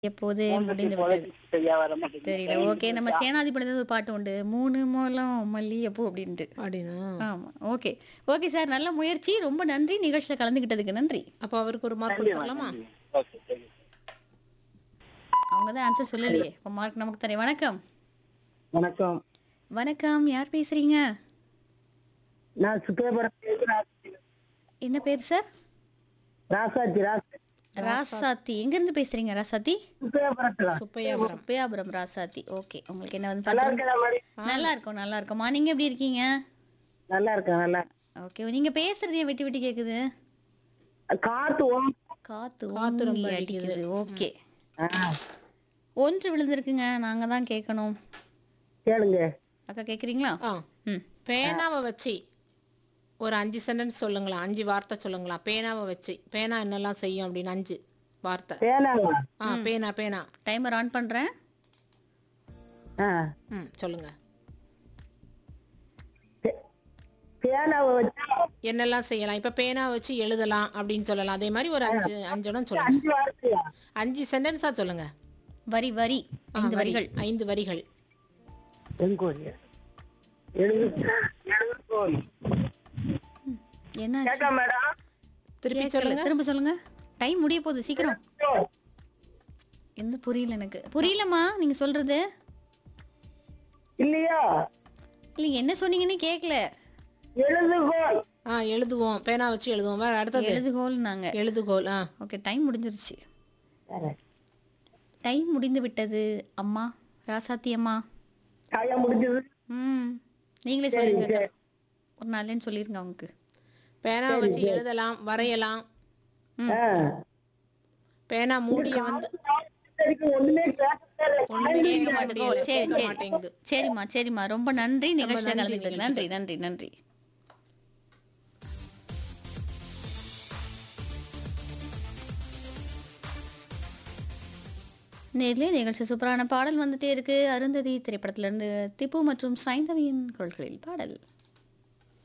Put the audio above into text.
எப்போது மூணுக்கு முடிந்து இப்போதைக்கு விட்டது சரியா வர மாட்டேங்குது. தெரியல ஓகே நம்ம சேனாதிபதி ஒரு பாட்டு உண்டு மூணு மூலம் மல்லிகைப்பூ அப்படின்ட்டு அப்படின்னா ஆமா ஓகே ஓகே சார் நல்ல முயற்சி ரொம்ப நன்றி நிகழ்ச்சியில கலந்துகிட்டதுக்கு நன்றி அப்போ அவருக்கு ஒரு மார்க் நன்றிம்மா, கொடுத்துடலாமா நன்றி. ஓகே, சரி. அவங்க தான் ஆன்சர் சொல்லலையே இப்போ மார்க் நமக்கு தரேன் வணக்கம் வணக்கம் வணக்கம் யார் பேசுறீங்க நான் சுக்கேபுரம் என்ன பேர் சார் ராசாச்சி ராசா ராசாத்தி எங்க இருந்து பேசுறீங்க ராசாத்தி சுக்கேபுரத்துல சுப்பையாபுரம் சுப்பையாபுரம் ராசாத்தி ஓகே உங்களுக்கு என்ன வந்து நல்லா பத்து- இருக்கிற மாதிரி நல்லா இருக்கும் நல்லா இருக்கும்மா நீங்க எப்படி இருக்கீங்க நல்லா இருக்கேன் நல்லா ஓகே நீங்க பேசுறது ஏன் விட்டு விட்டு கேக்குது காத்து ஓம் காத்து காத்து ரொம்ப ஓங்கி அடிக்குது. அடிக்குது ஓகே ஆ, ஒன்று விழுந்திருக்குங்க நாங்க தான் கேட்கணும் கேளுங்க அக்கா கேக்குறீங்களா ஆ ம் பேனாவை வச்சு ஒரு அஞ்சு சென்டென்ஸ் சொல்லுங்களா அஞ்சு வார்த்தை சொல்லுங்களா பேனாவை வச்சு பேனா என்னெல்லாம் செய்யும் அப்படின்னு அஞ்சு வார்த்தை பேனாங்க ஆ பேனா பேனா டைமர் ஆன் பண்றேன் ஆ, ம் சொல்லுங்க பே- பேனாவை வச்சு என்னெல்லாம் செய்யலாம் இப்போ பேனா வச்சு எழுதலாம் அப்படின்னு சொல்லலாம் அதே மாதிரி ஒரு அஞ்சு அஞ்சு இடம் சொல்லுங்க அஞ்சு வார்த்தையா அஞ்சு சென்டென்ஸா சொல்லுங்க வரி வரி ஆ, ஐந்து வரி. வரிகள் ஐந்து வரிகள் எங்கோல் எழுது எழுதுகோல் என்ன கேட்க மேடம் திருப்பி சொல்லுங்க திரும்ப சொல்லுங்க டைம் முடிய போகுது சீக்கிரம் எந்த புரியல எனக்கு புரியலம்மா நீங்க சொல்றது இல்லையா இல்ல என்ன சொன்னீங்கன்னு கேட்கல எழுதுகோல் ஆ எழுதுவோம் பேனா வச்சு எழுதுவோம் வேற அடுத்தது எழுதுகோல் நாங்க எழுதுகோல் ஆ ஓகே டைம் முடிஞ்சிருச்சு வேற. டைம் முடிந்து விட்டது அம்மா ராசாத்தி அம்மா காயா முடிஞ்சது ம் நீங்களே சொல்லுங்க அக்கா. ஒரு நாள்லன்னு சொல்லிருங்க அவங்களுக்கு பேனா வச்சு எழுதலாம் வரையலாம் ஆ. பேனா மூடிய வந்து வரைக்கும் ஒண்ணுமே கேட்கவே இல்லை. ஒண்ணுமே கேட்க கேட்க மாட்டேங்குது. முடியல, சரி கேட்க சரி மாட்டேங்குது சரிம்மா சரிம்மா ரொம்ப நன்றி நிகழ்ச்சியில் நன்றி கலந்துக்கிட்டது நன்றி நன்றி நன்றி நேர்லே நிகழ்ச்சி சூப்பரான பாடல் வந்துட்டே இருக்கு அருந்ததி திரைப்படத்திலிருந்து திப்பு மற்றும் சைந்தவியின் குரல்களில் பாடல்